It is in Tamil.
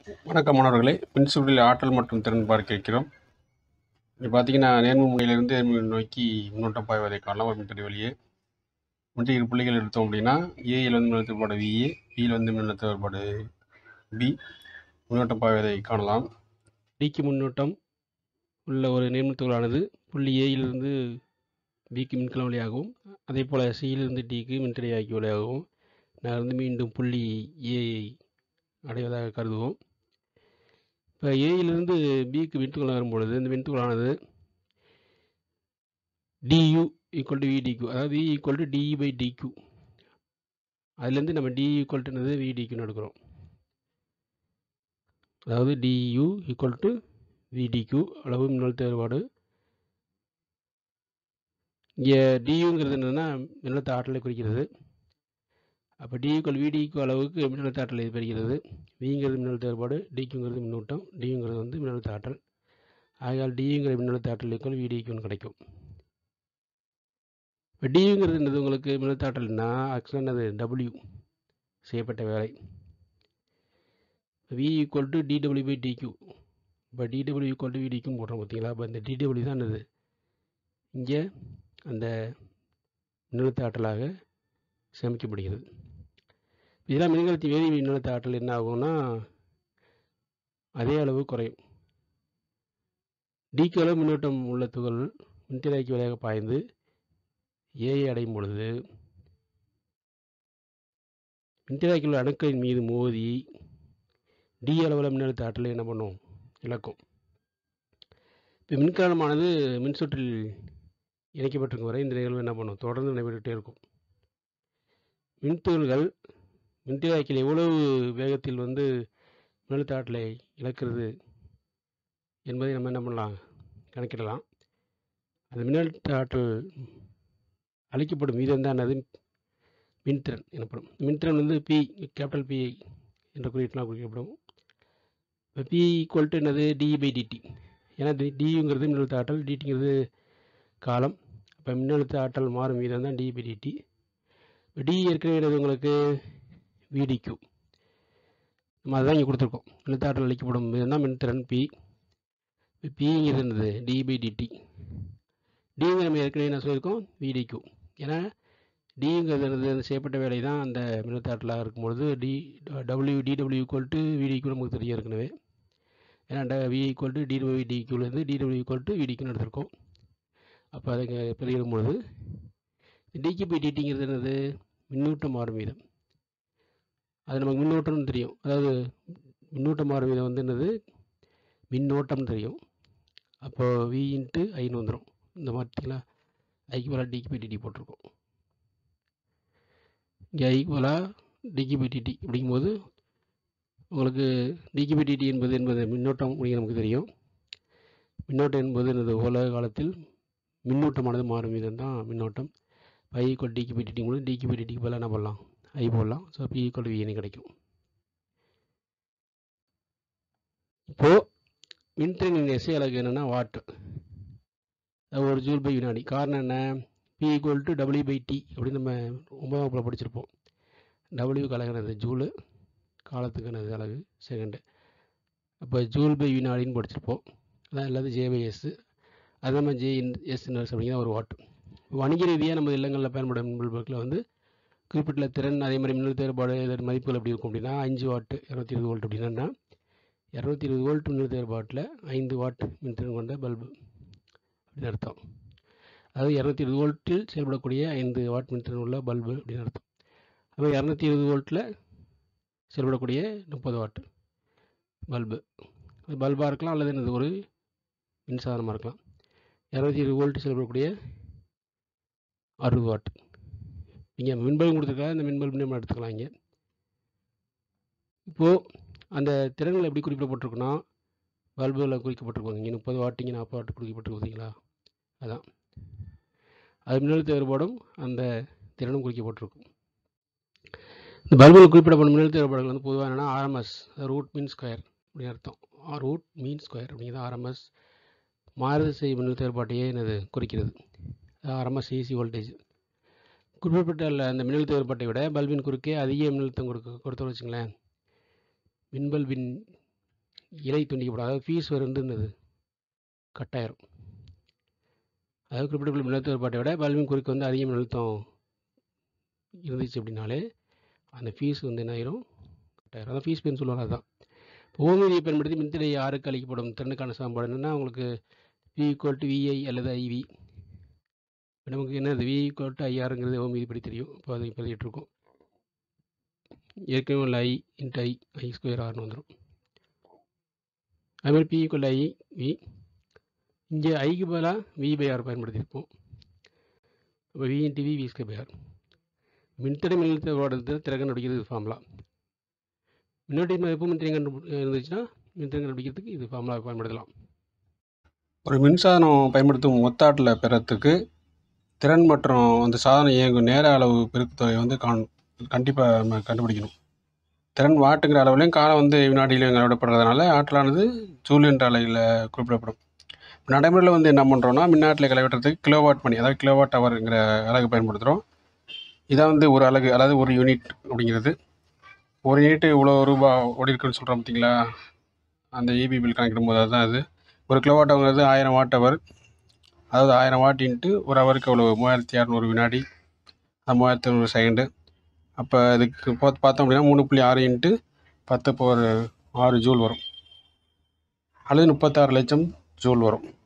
வணக்கம் மாணவர்களே மின்சுற்றில் ஆற்றல் மற்றும் திறன் பார்க்க இருக்கிறோம் இது பார்த்தீங்கன்னா நேர்மு முனையிலிருந்து எதிர்மறை நோக்கி மின்னோட்டம் பாய்வதை காணலாம் ஒரு மின்தடை வழியே முந்தைய இரு புள்ளிகள் எடுத்தோம் அப்படின்னா ஏயில் வந்து மின்னழுத்த வேறுபாடு விஏ பியில் வந்து மின்னழுத்த வேறுபாடு பி மின்னோட்டம் பாய்வதை காணலாம் டிக்கு மின்னோட்டம் உள்ள ஒரு நேர்மின்துகளானது புள்ளி ஏயிலிருந்து பிக்கு மின்கலம் வழியாகவும் அதே போல் சியிலிருந்து டிக்கு மின்தடை ஆக்கி வழியாகவும் நகர்ந்து மீண்டும் புள்ளி ஏயை அடைவதாக கருதுவோம் இப்போ ஏயிலிருந்து பிக்கு மின்துகள் நகரும் பொழுது இந்த மின்துகளானது டியூ ஈக்குவல் டு விடிக்யூ அதாவது V equal to d E by d Q அதுலேருந்து நம்ம டி ஈக்குவல் டுனது விடிக்யூன்னு எடுக்கிறோம் அதாவது டியூ ஈக்குவல் டு விடிக்யூ அளவு மின்னழுத்த வேறுபாடு இங்கே டியூங்கிறது என்னென்னா மின்னழுத்த ஆற்றலை குறிக்கிறது அப்போ டி ஈக்குவல் விடிக்கு அளவுக்கு மின்னழுத்த ஆற்றலை பெறுகிறது விங்கிறது மின்னழுத்த வேறுபாடு டிக்குங்கிறது மின்னூட்டம் டிங்கிறது வந்து மின்னழுத்த ஆற்றல் ஆகையால் டிங்கிற மின்னழுத்த ஆற்றல் ஈக்குவல் விடிக்குன்னு கிடைக்கும் இப்போ டிங்கிறது என்னது உங்களுக்கு மின்னழுத்த ஆற்றல்னா ஆக்சுவலாக என்னது டபிள்யூ செய்யப்பட்ட வேலை V equal to d W by d Q இப்போ டிடபிள்யூ ஈக்குவல் டு விடிக்கும் போடுறோம் பார்த்தீங்களா இப்போ இந்த டிடபிள்யூ தான் என்னது இங்கே அந்த மின்னழுத்த ஆற்றலாக சேமிக்கப்படுகிறது இதெல்லாம் மின்கலத்தின் வேதி மின்னழுத்த ஆற்றல் என்ன ஆகும்னா அதே அளவு குறையும் டிக்கு அளவு மின்னோட்டம் உள்ள துகள் மின்திரைக்கு வழியாக பாய்ந்து ஏஐ அடையும் பொழுது மின்திரைக்கு உள்ள அணுக்களின் மீது மோதி டி அளவில் மின்னழுத்த ஆற்றலை என்ன பண்ணும் இழக்கும் இப்போ மின்கலமானது மின்சுற்றில் இணைக்கப்பட்டிருக்கும் வரை இந்த நிகழ்வு என்ன பண்ணும் தொடர்ந்து நடைபெற்றுகிட்டே இருக்கும் மின்துகள்கள் மின்திராக்கில் எவ்வளவு வேகத்தில் வந்து மின்னழுத்த ஆற்றலை இழக்கிறது என்பதை நம்ம என்ன பண்ணலாம் கணக்கிடலாம் அந்த மின்னழுத்த ஆற்றல் அளிக்கப்படும் வீதம் தான் அது மின்திறன் எனப்படும் மின்திறன் வந்து பி கேபிட்டல் பி என்ற குறியீட்டெலாம் குறிக்கப்படும் இப்போ பி ஈக்குவல் டு என்னது டி பை டிடி ஏன்னா டி டிங்கிறது மின்னழுத்த ஆற்றல் டிடிங்கிறது காலம் அப்போ மின்னழுத்த ஆற்றல் மாறும் வீதம் தான் டி பை டிடி டி ஏற்கனவே என்னது உங்களுக்கு விடிக்யூ நம்ம அதுதான் இங்கே கொடுத்துருக்கோம் மின்னழுத்த ஆற்றல் அளிக்கப்படும் இதுதான் மின்திறன் பி பிங்கிறது என்னது டி பை டிடி டிங்கிற நம்ம ஏற்கனவே என்ன சொல்லியிருக்கோம் விடிக்யூ ஏன்னா டிங்கிறது என்னது செய்யப்பட்ட வேலை தான் அந்த மின்னழுத்த ஆற்றலாக இருக்கும்பொழுது D W d W equal to V d Q நமக்கு தெரியும் ஏற்கனவே ஏன்னா வி ஈக்குவல் டு டிடபிள்யூ டிக்யூலேருந்து டிடபிள்யூ ஈக்குவல் டு விடிக்யூன்னு எடுத்திருக்கோம் அப்போ அதை இங்கே பெருகிடும் பொழுது டிக்கு பை டிடிங்கிறது என்னது மின்னூட்டம் மாறும் வீதம் அது நமக்கு மின்னோட்டம்னு தெரியும் அதாவது மின்னூட்டம் மாறும் வீதம் வந்து என்னது மின்னோட்டம்னு தெரியும் அப்போ வி இன்ட்டு ஐன்னு வந்துடும் இந்த மாதிரிங்களா ஐக்கு பதிலாக டிக்கு பை டிடி போட்டிருக்கோம் இங்கே ஐக்கு பதிலாக டிக்கு பை டிடி அப்படிங்கும்போது உங்களுக்கு டிக்கு பை டிடி என்பது என்பது மின்னோட்டம் அப்படிங்கிற நமக்கு தெரியும் மின்னோட்டம் என்பது எனது உலக காலத்தில் மின்னூட்டமானது மாறும் வீதம் தான் மின்னோட்டம் பை ஈக்குவல் டிக்கு பை டிடி போது டிக்கு பை டிடிக்கு பதிலாக என்ன பண்ணலாம் ஐ போடலாம் ஸோ பி ஈக்குவல் விஎனி கிடைக்கும் இப்போது மின்திறனின் எஸ்ஐ அலகு என்னென்னா வாட்டு அது ஒரு ஜூல் பை வினாடி காரணம் என்ன P equal to W by T அப்படின்னு நம்ம ஒன்பதாம் வகுப்பில் படிச்சிருப்போம் டபிள்யூ அலகுனது ஜூலு காலத்துக்கானது அலகு செகண்டு அப்போ ஜூல் பை வினாடின்னு படிச்சிருப்போம் அதான் இல்லாத ஜே பை எஸ் அது நம்ம ஜே இன் எஸ் இன்வர்ஸ் அப்படிங்கிற ஒரு வாட்டு வணிக ரீதியாக நம்ம இல்லங்களில் பயன்படும் மின்பல்புகளில் வந்து குறிப்பிட்ட திறன் அதே மாதிரி மின்னழுத்த வேறுபாடு இதன் மதிப்புகள் எப்படி இருக்கும் அப்படின்னா அஞ்சு வாட்டு இரநூத்தி இருபது வோல்ட் அப்படின்னா இரநூத்தி இருபது வோல்ட் மின்னழுத்த வேறுபாட்டில் ஐந்து வாட் மின்திறன் கொண்ட பல்பு அப்படின்னு அர்த்தம் அதாவது இரநூத்தி இருபது வோல்ட்டில் செயல்படக்கூடிய ஐந்து வாட் மின்திறன் உள்ள பல்பு அப்படின்னு அர்த்தம் அப்போ இரநூத்தி இருபது வோல்ட்டில் செயல்படக்கூடிய முப்பது வாட் பல்பு பல்பாக இருக்கலாம் அல்லது என்னது ஒரு மின்சாதனமாக இருக்கலாம் இரநூத்தி இருபது வோல்ட் செயல்படக்கூடிய அறுபது வாட் நீங்கள் மின்பல்பு கொடுத்துருக்கா இந்த மின்பல்பு நம்ம எடுத்துக்கலாம் இங்கே இப்போது அந்த திறன்கள் எப்படி குறிப்பிடப்பட்டிருக்குன்னா பல்புகளில் குறிக்கப்பட்டிருக்கும் இங்கே முப்பது வாட் இங்கே நாற்பது வாட் குறிக்கப்பட்டிருக்கு பார்த்தீங்களா அதான் அது மின்னழுத்த வேறுபாடும் அந்த திறனும் குறிக்கப்பட்டிருக்கும் இந்த பல்புகள் குறிப்பிடப்படும் மின்னழுத்த வேறுபாடுகள் வந்து பொதுவாக என்னென்னா ஆர்எம்எஸ் ரூட் மீன் ஸ்கொயர் அப்படின்னு அர்த்தம் ரூட் மீன் ஸ்கொயர் அப்படிங்கிறது ஆர்எம்எஸ் மாறுதிசை மின்னழுத்த வேறுபாட்டையே என்னது குறிக்கிறது ஆர்எம்எஸ் ஏசி வோல்டேஜ் குறிப்பிட்ட அந்த மின்னழுத்த வேறுபாட்டை விட பல்பின் குறுக்கே அதிக மின்னழுத்தம் கொடுக்க கொடுத்தோம்னு வச்சுங்களேன் மின்பல்பின் இலை துண்டிக்கப்படும் அதாவது ஃபீஸ் வந்து என்னது கட்டாயிரும் அதாவது குறிப்பிட்ட மின்னழுத்த வேறுபாட்டை விட பல்பின் குறுக்கு வந்து அதிக மின்னழுத்தம் இருந்துச்சு அப்படின்னாலே அந்த ஃபீஸ் வந்து என்ன ஆயிரும் கட்டாயிரும் அதான் ஃபீஸ் பேன்னு சொல்லுவாங்க அதுதான் ஓமிதியை பயன்படுத்தி மின்தடை ஆறுக்கு அளிக்கப்படும் திறனுக்கான சமன்பாடு என்னென்னா உங்களுக்கு வி ஈக்குவல் டு விஐ அல்லது ஐவி நமக்கு என்னது வி ஈக்குவல் டு ஐஆருங்கிறது ஓம் விதிப்படி தெரியும் இப்போ அதை பதிவிட்டு இருக்கோம் ஏற்கனவே உள்ள ஐ இன்ட்டு ஐ ஐ ஸ்கொயர் ஆர்னு வந்துடும் அதுமாதிரி பி ஈக்குவல் ஐ வி இங்கே ஐக்கு பதிலாக வி பை ஆர் பயன்படுத்தியிருப்போம் அப்போ V into V V square by R மின்தடை மின்னழுத்த ஓடுறது திறகன் அடிக்கிறது ஃபார்முலா மின்னோட்டை மதிப்பு மின்திறன் கண்டு இருந்துச்சுன்னா மின்திறன் கண்டுபிடிக்கிறதுக்கு இது ஃபார்முலா பயன்படுத்தலாம் ஒரு மின்சாதனம் பயன்படுத்தும் மொத்த ஆற்றலை பெறத்துக்கு திறன் மற்றும் அந்த சாதனம் இயங்கும் நேர அளவு பெருக்குத்தொகை வந்து காண் கண்டிப்பாக நம்ம கண்டுபிடிக்கணும் திறன் வாட்டுங்கிற அளவுலையும் காலம் வந்து வினாடியிலையும் அளவிடப்படுறதுனால ஆற்றலானது ஜூல் என்ற அளவில் குறிப்பிடப்படும் நடைமுறையில் வந்து என்ன பண்ணுறோம்னா மின்னாற்றலை களைவெட்டுறதுக்கு கிலோவாட் மணி அதாவது கிலோவாட் ஹவருங்கிற அலகு பயன்படுத்துகிறோம் இதான் வந்து ஒரு அலகு அதாவது ஒரு யூனிட் அப்படிங்கிறது ஒரு யூனிட்டு இவ்வளோ ரூபா ஓடி இருக்குன்னு சொல்கிறோம் பார்த்தீங்களா அந்த இபி பில் கணக்கிடும் போது அதுதான் அது ஒரு கிலோவாட் ஹவர்ங்கிறது ஆயிரம் வாட் ஹவர் அதாவது ஆயிரம் வாட் இன்ட்டு ஒரு ஹவருக்கு அவ்வளோ மூவாயிரத்தி இரநூறு வினாடி அது மூவாயிரத்தி இரநூறு செகண்டு அப்போ இதுக்கு பார்த்து பார்த்தோம் அப்படின்னா மூணு புள்ளி ஆறு இன்ட்டு பத்து இப்போ ஒரு ஆறு ஜூல் வரும் அல்லது முப்பத்தாறு லட்சம் ஜூல் வரும்